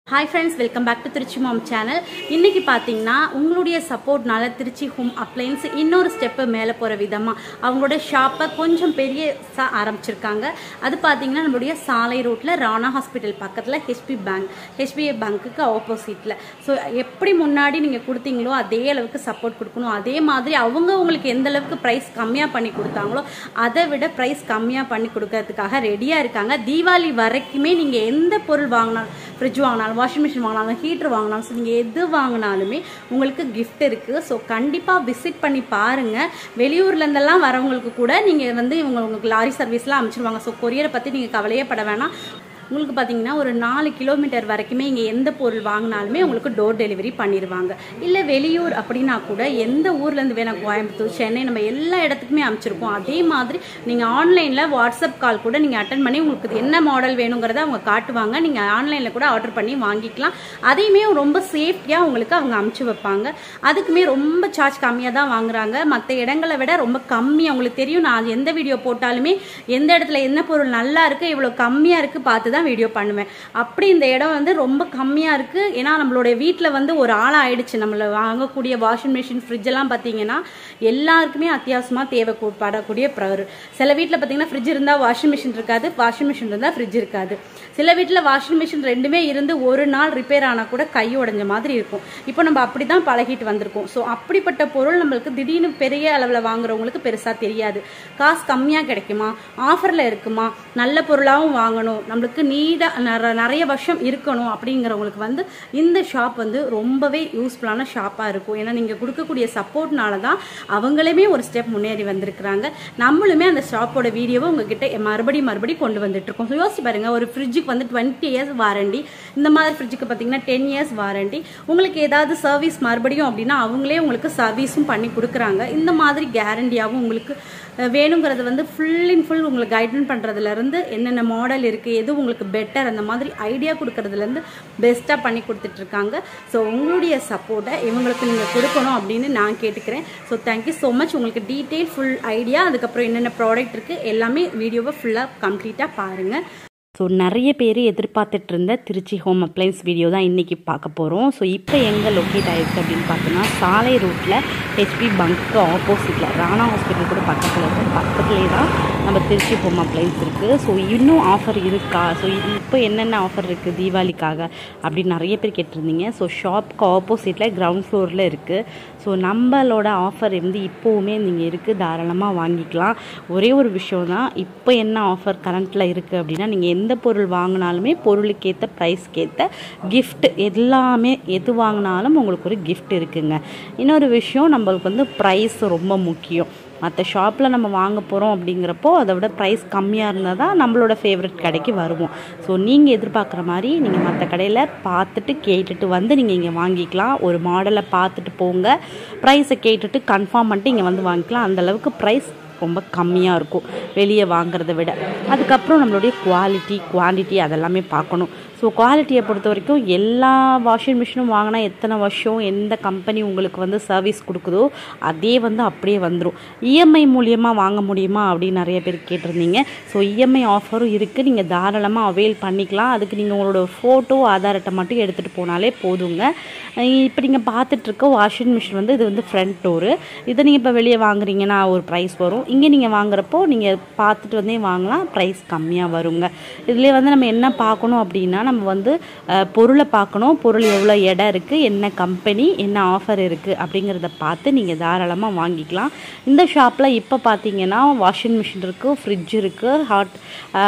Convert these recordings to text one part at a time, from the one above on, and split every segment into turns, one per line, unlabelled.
hi friends welcome back to Trichy mom channel இன்னைக்கு பார்த்தீங்கன்னா உங்களுடைய சப்போர்ட்னால திருச்சி ஹோம் அப்ளைன்ஸ் இன்னொரு ஸ்டெப்பு மேலே போகிற விதமாக அவங்களோட ஷாப்பை கொஞ்சம் பெரிய ச- ஆரம்பிச்சிருக்காங்க அது பார்த்தீங்கன்னா நம்மளுடைய சாலை ரோட்டில் ராணா ஹாஸ்பிட்டல் பக்கத்தில் ஹெச்பி பேங்க் ஹெச்பிஐ பேங்க்குக்கு ஆப்போசிட்டில் ஸோ எப்படி முன்னாடி நீங்கள் கொடுத்தீங்களோ அதே அளவுக்கு சப்போர்ட் கொடுக்கணும் அதே மாதிரி அவங்க உங்களுக்கு எந்த அளவுக்கு ப்ரைஸ் கம்மியாக பண்ணி கொடுத்தாங்களோ அதை விட ப்ரைஸ் கம்மியாக பண்ணி கொடுக்கறதுக்காக ரெடியாக இருக்காங்க தீபாவளி வரைக்குமே நீங்கள் எந்த பொருள் வாங்கினாலும் ஃப்ரிட்ஜ் வாங்கினாலும் வாஷிங் மிஷின் வாங்கினாலும் ஹீட்டர் வாங்கினாலும் ஸோ நீங்கள் எது வாங்கினாலுமே உங்களுக்கு gift இருக்குது ஸோ கண்டிப்பாக விசிட் பண்ணி பாருங்கள் வெளியூர்லேருந்தெல்லாம் வரவங்களுக்கு கூட நீங்கள் வந்து இவங்க உங்களுக்கு லாரி சர்வீஸ்லாம் அமைச்சிருவாங்க ஸோ கொரியரை பற்றி நீங்கள் கவலையே பட வேணாம் உங்களுக்கு பார்த்தீங்கன்னா ஒரு நாலு கிலோமீட்டர் வரைக்குமே இங்கே எந்த பொருள் வாங்கினாலுமே உங்களுக்கு டோர் டெலிவரி பண்ணிடுவாங்க இல்லை வெளியூர் அப்படின்னா கூட எந்த ஊர்லேருந்து வேணால் கோயம்புத்தூர் சென்னை நம்ம எல்லா இடத்துக்குமே அமைச்சிருக்கோம் அதே மாதிரி நீங்கள் ஆன்லைனில் வாட்ஸ்அப் கால் கூட நீங்கள் அட்டன் பண்ணி உங்களுக்கு என்ன மாடல் வேணுங்கிறத அவங்க காட்டுவாங்க நீங்கள் ஆன்லைனில் கூட ஆர்டர் பண்ணி வாங்கிக்கலாம் அதையுமே ரொம்ப சேஃப்டியாக உங்களுக்கு அவங்க அமுச்சு வைப்பாங்க அதுக்குமே ரொம்ப சார்ஜ் கம்மியாக தான் வாங்குறாங்க மற்ற இடங்களை விட ரொம்ப கம்மி அவங்களுக்கு தெரியும் நான் எந்த வீடியோ போட்டாலுமே எந்த இடத்துல என்ன பொருள் நல்லா இருக்குது இவ்வளோ கம்மியாக இருக்குது பார்த்து தான் வீடியோ பண்ணுவேன் அப்படி இந்த இடம் வந்து ரொம்ப கம்மியாக இருக்குது ஏன்னா நம்மளுடைய வீட்டில் வந்து ஒரு ஆளாக ஆயிடுச்சு நம்மள வாங்கக்கூடிய வாஷிங் மிஷின் ஃப்ரிட்ஜ் எல்லாம் பார்த்தீங்கன்னா எல்லாருக்குமே அத்தியாவசியமாக தேவைப்படக்கூடிய பொருள் சில வீட்டில் பார்த்தீங்கன்னா ஃப்ரிட்ஜ் இருந்தால் வாஷிங் மிஷின் இருக்காது வாஷிங் மிஷின் இருந்தால் ஃப்ரிட்ஜ் இருக்காது சில வீட்டில் வாஷிங் மிஷின் ரெண்டுமே இருந்து ஒரு நாள் ரிப்பேர் ஆனால் கூட கை உடைஞ்ச மாதிரி இருக்கும் இப்போ நம்ம அப்படி தான் பழகிட்டு வந்திருக்கோம் ஸோ அப்படிப்பட்ட பொருள் நம்மளுக்கு திடீர்னு பெரிய அளவில் வாங்குறவங்களுக்கு பெருசாக தெரியாது காசு கம்மியாக கிடைக்குமா ஆஃபரில் இருக்குமா நல்ல பொருளாகவும் வாங்கணும் நம்மளுக்கு நீட நற- நிறைய வருஷம் இருக்கணும் அப்படிங்கிறவங்களுக்கு வந்து இந்த ஷாப் வந்து ரொம்பவே யூஸ்ஃபுல்லான ஷாப்பாக இருக்கும் ஏன்னா நீங்கள் கொடுக்கக்கூடிய சப்போர்ட்னால தான் அவங்களுமே ஒரு ஸ்டெப் முன்னேறி வந்திருக்கிறாங்க நம்மளுமே அந்த ஷாப்போட வீடியோவை உங்ககிட்ட மறுபடியும் மறுபடியும் கொண்டு வந்துட்டு இருக்கோம் ஸோ யோசிச்சு பாருங்க ஒரு ஃப்ரிட்ஜுக்கு வந்து டுவெண்ட்டி இயர்ஸ் வாரண்டி இந்த மாதிரி ஃப்ரிட்ஜுக்கு பார்த்தீங்கன்னா டென் இயர்ஸ் வாரண்டி உங்களுக்கு ஏதாவது சர்வீஸ் மறுபடியும் அப்படின்னா அவங்களே உங்களுக்கு சர்வீஸும் பண்ணி கொடுக்குறாங்க இந்த மாதிரி கேரண்டியாகவும் உங்களுக்கு அஹ், வேணுங்கிறது வந்து ஃபுல் அண்ட் ஃபுல் உங்களுக்கு கைடன் பண்ணுறதுலேருந்து என்னென்ன மாடல் இருக்குது எது உங்களுக்கு பெட்டர் அந்த மாதிரி ஐடியா கொடுக்கறதுலேருந்து பெஸ்ட்டாக பண்ணி கொடுத்துட்ருக்காங்க ஸோ உங்களுடைய சப்போர்ட்டை இவங்களுக்கு நீங்கள் கொடுக்கணும் அப்படின்னு நான் கேட்டுக்கிறேன் ஸோ தேங்க்யூ ஸோ மச் உங்களுக்கு டீட்டெயில் ஃபுல் ஐடியா அதுக்கப்புறம் என்னென்ன ப்ராடக்ட் இருக்குது எல்லாமே வீடியோவை ஃபுல்லாக கம்ப்ளீட்டாக பாருங்கள்
ஸோ நிறைய பேர் எதிர்பார்த்துட்டு இருந்த திருச்சி ஹோம் அப்ளைன்ஸ் வீடியோ தான் இன்றைக்கி பார்க்க போகிறோம் ஸோ இப்போ எங்கே லொக்கேட் ஆயிருக்கு அப்படின்னு பார்த்தோன்னா சாலை ரூட்டில் ஹெச்பி பங்க்கு ஆப்போசிட்டில் ராணா ஹாஸ்பிட்டல் கூட பக்கத்தில் இருக்குது பக்கத்துலேயே தான் நம்ம திருச்சி ஹோம் அப்ளைன்ஸ் இருக்குது ஸோ இன்னும் ஆஃபர் இருக்கா ஸோ இப்போ என்னென்ன ஆஃபர் இருக்குது தீபாவளிக்காக அப்படின்னு நிறைய பேர் கேட்டிருந்தீங்க ஸோ ஷாப்க்கு ஆப்போசிட்டில் கிரவுண்ட் ஃப்ளோரில் இருக்குது ஸோ நம்மளோட ஆஃபர் வந்து இப்போவுமே நீங்கள் இருக்குது தாராளமாக வாங்கிக்கலாம் ஒரே ஒரு விஷயம் தான் இப்போ என்ன ஆஃபர் கரண்ட்டில் இருக்குது அப்படின்னா நீங்கள் எந்த பொருள் வாங்கினாலுமே பொருளுக்கேற்ற ப்ரைஸ்க்கேற்ற gift எல்லாமே எது வாங்கினாலும் உங்களுக்கு ஒரு gift இருக்குங்க இன்னொரு விஷயம் நம்மளுக்கு வந்து ப்ரைஸ் ரொம்ப முக்கியம் மற்ற ஷாப்பில் நம்ம வாங்க போகிறோம் அப்படிங்கிறப்போ அதை விட ப்ரைஸ் கம்மியாக இருந்தால் தான் நம்மளோட ஃபேவரட் கடைக்கு வருவோம் ஸோ நீங்கள் எதிர்பார்க்குற மாதிரி நீங்கள் மற்ற கடையில் பார்த்துட்டு கேட்டுட்டு வந்து நீங்கள் இங்கே வாங்கிக்கலாம் ஒரு மாடலை பார்த்துட்டு போங்க ப்ரைஸை கேட்டுட்டு கன்ஃபார்ம் பண்ணிட்டு இங்கே வந்து வாங்கிக்கலாம் அந்த அளவுக்கு ப்ரைஸ் ரொம்ப கம்மியாக இருக்கும் வெளியே வாங்குறத விட அதுக்கப்புறம் நம்மளுடைய குவாலிட்டி குவான்டிட்டி அதெல்லாமே பார்க்கணும் ஸோ குவாலிட்டியை பொறுத்த வரைக்கும் எல்லா வாஷிங் மிஷினும் வாங்கினா எத்தனை வருஷம் எந்த கம்பெனி உங்களுக்கு வந்து சர்வீஸ் கொடுக்குதோ அதே வந்து அப்படியே வந்துடும் இஎம்ஐ மூலியமாக வாங்க முடியுமா அப்படின்னு நிறைய பேர் கேட்டிருந்தீங்க ஸோ இஎம்ஐ ஆஃபரும் இருக்குது நீங்கள் தாராளமாக அவைல் பண்ணிக்கலாம் அதுக்கு நீங்கள் உங்களோட ஃபோட்டோ ஆதார் அட்டை மட்டும் எடுத்துகிட்டு போனாலே போதுங்க இப்போ நீங்கள் பார்த்துட்டு இருக்க வாஷிங் மிஷின் வந்து இது வந்து ஃப்ரண்ட் டோரு இதை நீங்கள் இப்போ வெளியே வாங்குறீங்கன்னா ஒரு ப்ரைஸ் வரும் இங்கே நீங்கள் வாங்குறப்போ நீங்கள் பார்த்துட்டு வந்தே வாங்கலாம் ப்ரைஸ் கம்மியாக வருங்க இதுலேயே வந்து நம்ம என்ன பார்க்கணும் அப்படின்னா நம்ம வந்து அஹ், பொருளை பார்க்கணும் பொருள் எவ்வளோ இடம் இருக்குது என்ன கம்பெனி என்ன ஆஃபர் இருக்குது அப்படிங்கிறத பார்த்து நீங்கள் தாராளமாக வாங்கிக்கலாம் இந்த ஷாப்பில் இப்போ பார்த்தீங்கன்னா வாஷிங் மிஷின் இருக்குது ஃப்ரிட்ஜ் இருக்குது ஹாட்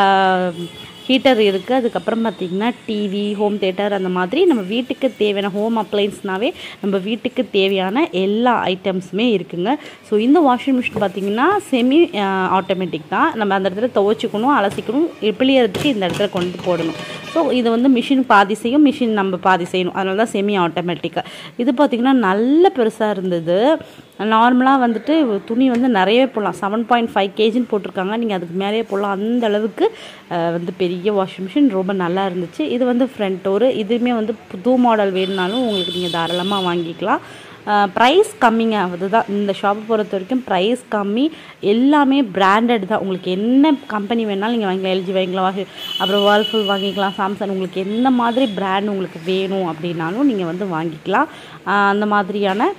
ஹீட்டர் இருக்குது அதுக்கப்புறம் பார்த்திங்கன்னா டிவி ஹோம் தேட்டர் அந்த மாதிரி நம்ம வீட்டுக்கு தேவையான ஹோம் அப்ளைன்ஸ்னாவே நம்ம வீட்டுக்கு தேவையான எல்லா ஐட்டம்ஸுமே இருக்குங்க ஸோ இந்த வாஷிங் மிஷின் பார்த்திங்கன்னா செமி ஆட்டோமேட்டிக் தான் நம்ம அந்த இடத்துல துவைச்சிக்கணும் அலசிக்கணும் பிழியறதுக்கு இந்த இடத்துல கொண்டு வந்து போடணும் ஸோ இது வந்து மிஷின் பாதி செய்யும் மிஷின் நம்ம பாதி செய்யணும் அதனால தான் செமி ஆட்டோமேட்டிக்காக இது பார்த்திங்கன்னா நல்ல பெருசாக இருந்தது நார்மலாக வந்துட்டு துணி வந்து நிறையவே போடலாம் செவன் பாயிண்ட் ஃபைவ் கேஜின்னு போட்டிருக்காங்க நீங்கள் அதுக்கு மேலேயே போடலாம் அந்த அளவுக்கு அஹ், வந்து பெரிய வாஷிங் மிஷின் ரொம்ப நல்லா இருந்துச்சு இது வந்து ஃப்ரண்ட் டோரு இதுவுமே வந்து புது மாடல் வேணுனாலும் உங்களுக்கு நீங்கள் தாராளமாக வாங்கிக்கலாம் ப்ரைஸ் கம்மிங்க அதுதான் இந்த ஷாப்பை பொறுத்த வரைக்கும் ப்ரைஸ் கம்மி எல்லாமே பிராண்டட் தான் உங்களுக்கு என்ன கம்பெனி வேணாலும் நீங்கள் வாங்கிக்கலாம் எல்ஜி வாங்கிக்கலாம் வாங்கி அப்புறம் வேர்ல்ஃபுல் வாங்கிக்கலாம் சாம்சங் உங்களுக்கு எந்த மாதிரி பிராண்ட் உங்களுக்கு வேணும் அப்படின்னாலும் நீங்கள் வந்து வாங்கிக்கலாம் ஆஹ் அந்த மாதிரியான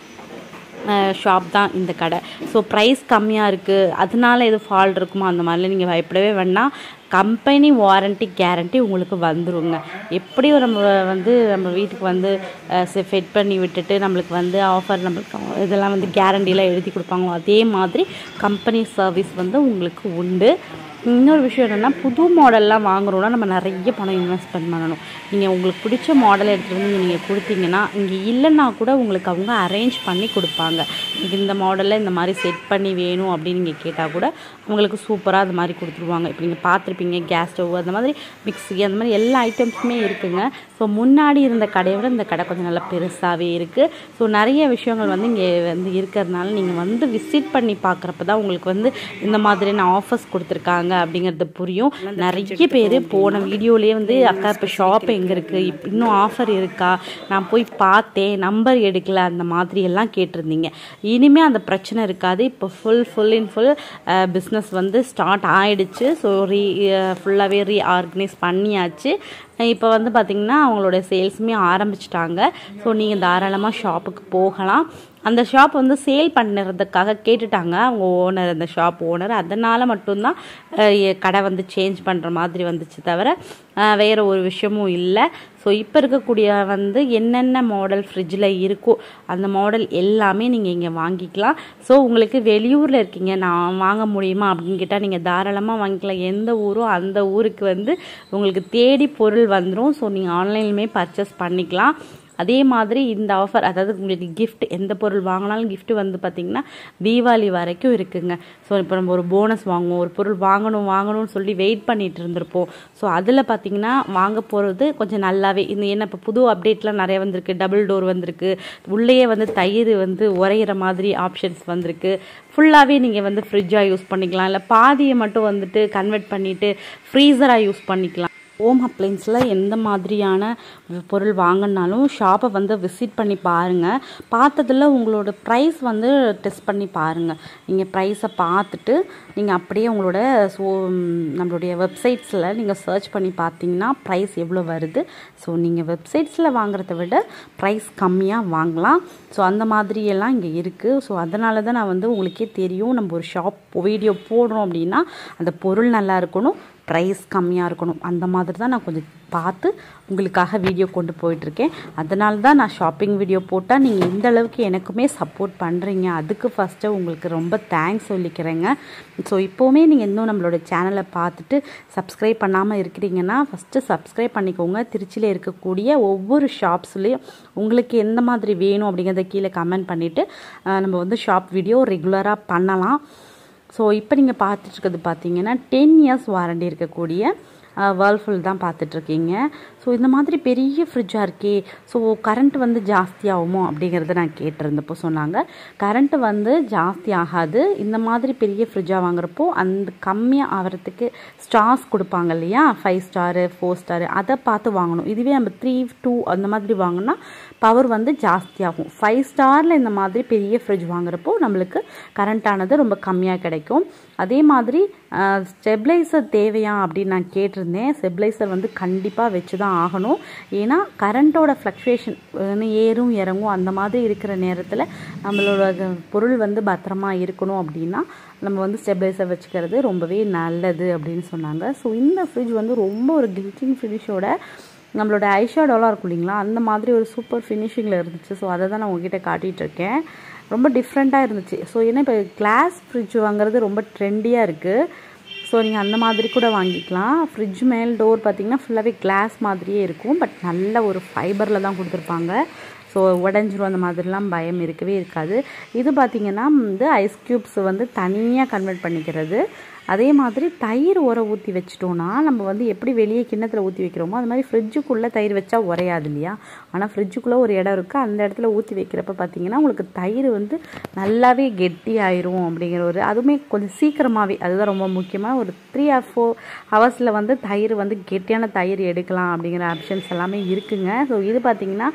ஷாப் தான் இந்த கடை ஸோ ப்ரைஸ் கம்மியாக இருக்குது அதனால எதுவும் ஃபால்ட் இருக்குமோ அந்த மாதிரிலாம் நீங்கள் பயப்படவே வேண்டாம் கம்பெனி வாரண்ட்டி கேரண்டி உங்களுக்கு வந்துருங்க எப்படி நம்ம வந்து நம்ம வீட்டுக்கு வந்து ஃபிட் பண்ணி விட்டுட்டு நம்மளுக்கு வந்து ஆஃபர் நம்மளுக்கு இதெல்லாம் வந்து கேரண்டிலாம் எழுதி கொடுப்பாங்களோ அதே மாதிரி கம்பெனி சர்வீஸ் வந்து உங்களுக்கு உண்டு இன்னொரு விஷயம் என்னென்னா புது மாடல்லாம் வாங்குறோன்னா நம்ம நிறைய பணம் இன்வெஸ்ட்மெண்ட் பண்ணணும் நீங்கள் உங்களுக்கு பிடிச்ச மாடல் எடுத்துகிட்டு வந்து நீங்கள் கொடுத்தீங்கன்னா இங்கே இல்லைன்னா கூட உங்களுக்கு அவங்க அரேஞ்ச் பண்ணி கொடுப்பாங்க இது இந்த மாடலில் இந்த மாதிரி செட் பண்ணி வேணும் அப்படின்னு நீங்கள் கேட்டால் கூட உங்களுக்கு சூப்பராக அது மாதிரி கொடுத்துருவாங்க இப்போ நீங்கள் பார்த்துருப்பீங்க கேஸ் ஸ்டவ் அந்த மாதிரி மிக்ஸி அந்த மாதிரி எல்லா ஐட்டம்ஸுமே இருக்குங்க ஸோ முன்னாடி இருந்த கடையை விட இந்த கடை கொஞ்சம் நல்லா பெருசாகவே இருக்குது ஸோ நிறைய விஷயங்கள் வந்து இங்கே வந்து இருக்கிறதுனால நீங்கள் வந்து விசிட் பண்ணி பார்க்குறப்ப தான் உங்களுக்கு வந்து இந்த மாதிரியான ஆஃபர்ஸ் கொடுத்துருக்காங்க அப்படிங்கிறது புரியும் நிறைய பேர் போன வீடியோலேயே வந்து அக்கா இப்போ ஷாப் எங்கே இருக்குது இப் இன்னும் ஆஃபர் இருக்கா நான் போய் பார்த்தேன் நம்பர் எடுக்கல அந்த மாதிரி எல்லாம் கேட்டிருந்தீங்க இனிமேல் அந்த பிரச்சனை இருக்காது இப்போ full full in full business வந்து ஸ்டார்ட் ஆயிடுச்சு ஸோ ரீ ஃபுல்லாகவே ரீ ஆர்கனைஸ் பண்ணியாச்சு இப்போ வந்து பார்த்திங்கன்னா அவங்களோட சேல்ஸுமே ஆரம்பிச்சிட்டாங்க ஸோ நீங்கள் தாராளமாக ஷாப்புக்கு போகலாம் அந்த ஷாப் வந்து சேல் பண்ணுறதுக்காக கேட்டுட்டாங்க அவங்க ஓனர் அந்த ஷாப் ஓனர் அதனால் மட்டும்தான் அஹ், எ- கடை வந்து சேஞ்ச் பண்ணுற மாதிரி வந்துச்சு தவிர அஹ், வேறு ஒரு விஷயமும் இல்லை ஸோ இப்போ இருக்கக்கூடிய வந்து என்னென்ன மாடல் ஃப்ரிட்ஜில் இருக்கோ அந்த மாடல் எல்லாமே நீங்கள் இங்கே வாங்கிக்கலாம் ஸோ உங்களுக்கு வெளியூரில் இருக்கீங்க நான் வாங்க முடியுமா அப்படின்னு கேட்டால் நீங்கள் தாராளமாக வாங்கிக்கலாம் எந்த ஊரோ அந்த ஊருக்கு வந்து உங்களுக்கு தேடி பொருள் வந்துடும் ஸோ நீங்கள் ஆன்லைன்லையுமே பர்ச்சேஸ் பண்ணிக்கலாம் அதே மாதிரி இந்த ஆஃபர் அதாவது உங்களுக்கு gift எந்த பொருள் வாங்கினாலும் gift வந்து பார்த்திங்கன்னா தீபாவளி வரைக்கும் இருக்குங்க ஸோ இப்போ நம்ம ஒரு போனஸ் வாங்குவோம் ஒரு பொருள் வாங்கணும் வாங்கணும்னு சொல்லி வெயிட் பண்ணிட்டு இருந்திருப்போம் ஸோ அதில் பார்த்திங்கன்னா வாங்க போகிறது கொஞ்சம் நல்லாவே இந்த என்ன இப்போ புது அப்டேட்லாம் நிறைய வந்திருக்கு டபுள் டோர் வந்திருக்கு உள்ளேயே வந்து தயிர் வந்து உரையிற மாதிரி ஆப்ஷன்ஸ் வந்திருக்கு ஃபுல்லாகவே நீங்கள் வந்து ஃப்ரிட்ஜாக யூஸ் பண்ணிக்கலாம் இல்லை பாதியை மட்டும் வந்துட்டு கன்வெர்ட் பண்ணிவிட்டு ஃப்ரீசராக யூஸ் பண்ணிக்கலாம் ஹோம் அப்ளைன்ஸில் எந்த மாதிரியான வி- பொருள் வாங்கினாலும் ஷாப்பை வந்து விசிட் பண்ணி பாருங்கள் பார்த்ததுல உங்களோட ப்ரைஸ் வந்து டெஸ்ட் பண்ணி பாருங்கள் நீங்கள் ப்ரைஸை பார்த்துட்டு நீங்கள் அப்படியே உங்களோட ஸோ நம்மளுடைய வெப்சைட்ஸில் நீங்கள் சர்ச் பண்ணி பார்த்தீங்கன்னா ப்ரைஸ் எவ்வளோ வருது ஸோ நீங்கள் வெப்சைட்ஸில் வாங்குறத விட ப்ரைஸ் கம்மியாக வாங்கலாம் ஸோ அந்த மாதிரியெல்லாம் இங்கே இருக்குது ஸோ அதனால தான் நான் வந்து உங்களுக்கே தெரியும் நம்ம ஒரு ஷாப் வீடியோ போடுறோம் அப்படின்னா அந்த பொருள் நல்லா இருக்கணும் ப்ரைஸ் கம்மியாக இருக்கணும் அந்த மாதிரி தான் நான் கொஞ்சம் பார்த்து உங்களுக்காக வீடியோ கொண்டு போயிட்டுருக்கேன் அதனால தான் நான் ஷாப்பிங் வீடியோ போட்டால் நீங்கள் இந்த அளவுக்கு எனக்குமே சப்போர்ட் பண்ணுறீங்க அதுக்கு ஃபஸ்ட்டு உங்களுக்கு ரொம்ப தேங்க்ஸ் சொல்லிக்கிறேங்க ஸோ இப்போவுமே நீங்கள் இன்னும் நம்மளோட சேனலை பார்த்துட்டு சப்ஸ்கிரைப் பண்ணாமல் இருக்கிறீங்கன்னா ஃபஸ்ட்டு சப்ஸ்கிரைப் பண்ணிக்கோங்க திருச்சியில் இருக்கக்கூடிய ஒவ்வொரு ஷாப்ஸ்லேயும் உங்களுக்கு எந்த மாதிரி வேணும் அப்படிங்கிறத கீழே கமெண்ட் பண்ணிவிட்டு நம்ம வந்து ஷாப் வீடியோ ரெகுலராக பண்ணலாம் ஸோ இப்போ நீங்கள் பார்த்துட்டு இருக்கிறது பார்த்தீங்கன்னா டென் இயர்ஸ் வாரண்டி இருக்கக்கூடிய வேர்ல்ஃபுல் தான் பார்த்துட்ருக்கீங்க ஸோ இந்த மாதிரி பெரிய ஃப்ரிட்ஜாக இருக்கே ஸோ கரண்ட் வந்து ஜாஸ்தி ஆகுமோ அப்படிங்கிறத நான் கேட்டிருந்தப்போ சொன்னாங்க கரண்ட் வந்து ஜாஸ்தி ஆகாது இந்த மாதிரி பெரிய ஃப்ரிட்ஜாக வாங்குறப்போ அந்த கம்மியாக ஆகிறதுக்கு ஸ்டார்ஸ் கொடுப்பாங்க இல்லையா ஃபைவ் ஸ்டாரு ஃபோர் ஸ்டாரு அதை பார்த்து வாங்கணும் இதுவே நம்ம த்ரீ டூ அந்த மாதிரி வாங்கினா பவர் வந்து ஜாஸ்தியாகும் ஃபைவ் ஸ்டாரில் இந்த மாதிரி பெரிய ஃப்ரிட்ஜ் வாங்குறப்போ நம்மளுக்கு கரண்ட் ஆனது ரொம்ப கம்மியாக கிடைக்கும் அதே மாதிரி ஸ்டெபிளைசர் தேவையா அப்படின்னு நான் கேட்டிருந்தேன் ஸ்டெபிளைசர் வந்து கண்டிப்பாக வச்சு தான் ஆகணும் ஏன்னா கரண்ட்டோட ஃப்ளக்சுவேஷன் ஏறும் இறங்கும் அந்த மாதிரி இருக்கிற நேரத்தில் நம்மளோட அது பொருள் வந்து பத்திரமா இருக்கணும் அப்படின்னா நம்ம வந்து ஸ்டெபிளைசர் வச்சுக்கிறது ரொம்பவே நல்லது அப்படின்னு சொன்னாங்க ஸோ இந்த ஃப்ரிட்ஜ் வந்து ரொம்ப ஒரு கில்ட்டிங் ஃபினிஷோட நம்மளோட ஐஷேடோலாம் இருக்கும் இல்லைங்களா அந்த மாதிரி ஒரு சூப்பர் ஃபினிஷிங்கில் இருந்துச்சு ஸோ அதை தான் நான் உங்ககிட்ட காட்டிகிட்டு இருக்கேன் ரொம்ப டிஃப்ரெண்ட்டாக இருந்துச்சு ஸோ ஏன்னா இப்போ கிளாஸ் ஃப்ரிட்ஜ் வாங்குறது ரொம்ப ட்ரெண்டியாக இருக்குது ஸோ நீங்கள் அந்த மாதிரி கூட வாங்கிக்கலாம் ஃப்ரிட்ஜ் மேல் டோர் பார்த்தீங்கன்னா ஃபுல்லாகவே கிளாஸ் மாதிரியே இருக்கும் பட் நல்ல ஒரு ஃபைபரில் தான் கொடுத்துருப்பாங்க ஸோ உடஞ்சிரும் அந்த மாதிரிலாம் பயம் இருக்கவே இருக்காது இது பார்த்திங்கன்னா வந்து ஐஸ் க்யூப்ஸ் வந்து தனியாக கன்வெர்ட் பண்ணிக்கிறது அதே மாதிரி தயிர் உர ஊற்றி வச்சிட்டோன்னா நம்ம வந்து எப்படி வெளியே கிண்ணத்தில் ஊற்றி வைக்கிறோமோ அது மாதிரி ஃப்ரிட்ஜுக்குள்ளே தயிர் வச்சா உரையாது இல்லையா ஆனால் ஃப்ரிட்ஜுக்குள்ளே ஒரு இடம் இருக்குது அந்த இடத்துல ஊற்றி வைக்கிறப்ப பார்த்தீங்கன்னா உங்களுக்கு தயிர் வந்து நல்லாவே கெட்டி ஆயிரும் அப்படிங்கிற ஒரு அதுவுமே கொஞ்சம் சீக்கிரமாகவே அதுதான் ரொம்ப முக்கியமாக ஒரு த்ரீ ஆர் ஃபோர் ஹவர்ஸில் வந்து தயிர் வந்து கெட்டியான தயிர் எடுக்கலாம் அப்படிங்கிற ஆப்ஷன்ஸ் எல்லாமே இருக்குங்க ஸோ இது பார்த்தீங்கன்னா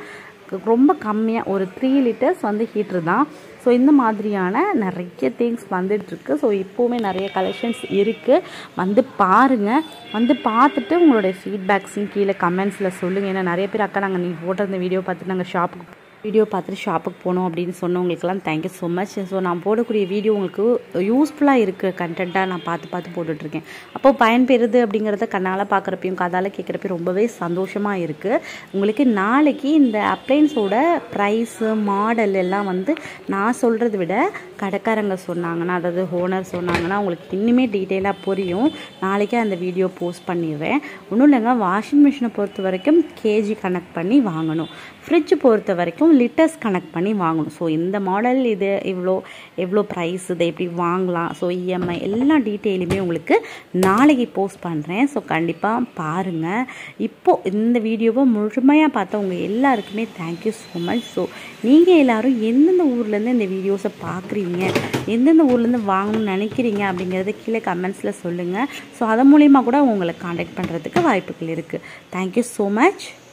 ரொம்ப கம்மியாக ஒரு த்ரீ லிட்டர்ஸ் வந்து ஹீட்ரு தான் ஸோ இந்த மாதிரியான நிறைய திங்ஸ் வந்துட்டுருக்கு ஸோ இப்போவுமே நிறைய கலெக்ஷன்ஸ் இருக்குது வந்து பாருங்கள் வந்து பார்த்துட்டு உங்களுடைய ஃபீட்பேக்ஸையும் கீழே கமெண்ட்ஸில் சொல்லுங்கள் ஏன்னா நிறைய பேர் அக்கா நாங்கள் நீ போட்ட இந்த வீடியோ பார்த்துட்டு நாங்கள் ஷாப்புக்கு வீடியோ பார்த்துட்டு ஷாப்புக்கு போகணும் அப்படின்னு சொன்னவங்களுக்கெல்லாம் தேங்க்யூ ஸோ மச் ஸோ நான் போடக்கூடிய வீடியோ உங்களுக்கு யூஸ்ஃபுல்லாக இருக்க கண்டென்ட்டாக நான் பார்த்து பார்த்து போட்டுட்ருக்கேன் அப்போ பயன்பெறுது அப்படிங்கிறத கண்ணால் பார்க்குறப்பையும் காதால் கேட்குறப்பையும் ரொம்பவே சந்தோஷமாக இருக்குது உங்களுக்கு நாளைக்கு இந்த அப்ளைன்ஸோட ப்ரைஸு மாடல் எல்லாம் வந்து நான் சொல்கிறத விட கடைக்காரங்க சொன்னாங்கன்னா அதாவது ஓனர் சொன்னாங்கன்னா உங்களுக்கு இன்னுமே டீட்டெயிலாக புரியும் நாளைக்கே அந்த வீடியோ போஸ்ட் பண்ணிடுறேன் ஒன்றும் இல்லைங்க வாஷிங் மிஷினை பொறுத்த வரைக்கும் கேஜி கனெக்ட் பண்ணி வாங்கணும் ஃப்ரிட்ஜ் பொறுத்த வரைக்கும் லிட்டர்ஸ் கனெக்ட் பண்ணி வாங்கணும் ஸோ இந்த மாடல் இது இவ்வளோ எவ்வளோ ப்ரைஸ் இதை எப்படி வாங்கலாம் ஸோ இஎம்ஐ எல்லா டீட்டெயிலுமே உங்களுக்கு நாளைக்கு போஸ்ட் பண்ணுறேன் ஸோ கண்டிப்பாக பாருங்கள் இப்போது இந்த வீடியோவை முழுமையாக பார்த்தவங்க எல்லாருக்குமே தேங்க்யூ ஸோ மச் ஸோ நீங்கள் எல்லோரும் எந்தெந்த ஊர்லேருந்து இந்த வீடியோஸை பார்க்குறீங்க எந்தெந்த ஊர்லேருந்து வாங்கணும்னு நினைக்கிறீங்க அப்படிங்கிறத கீழே கமெண்ட்ஸில் சொல்லுங்கள் ஸோ அதன் மூலிமா கூட உங்களை காண்டாக்ட் பண்ணுறதுக்கு வாய்ப்புகள் இருக்குது தேங்க்யூ ஸோ மச்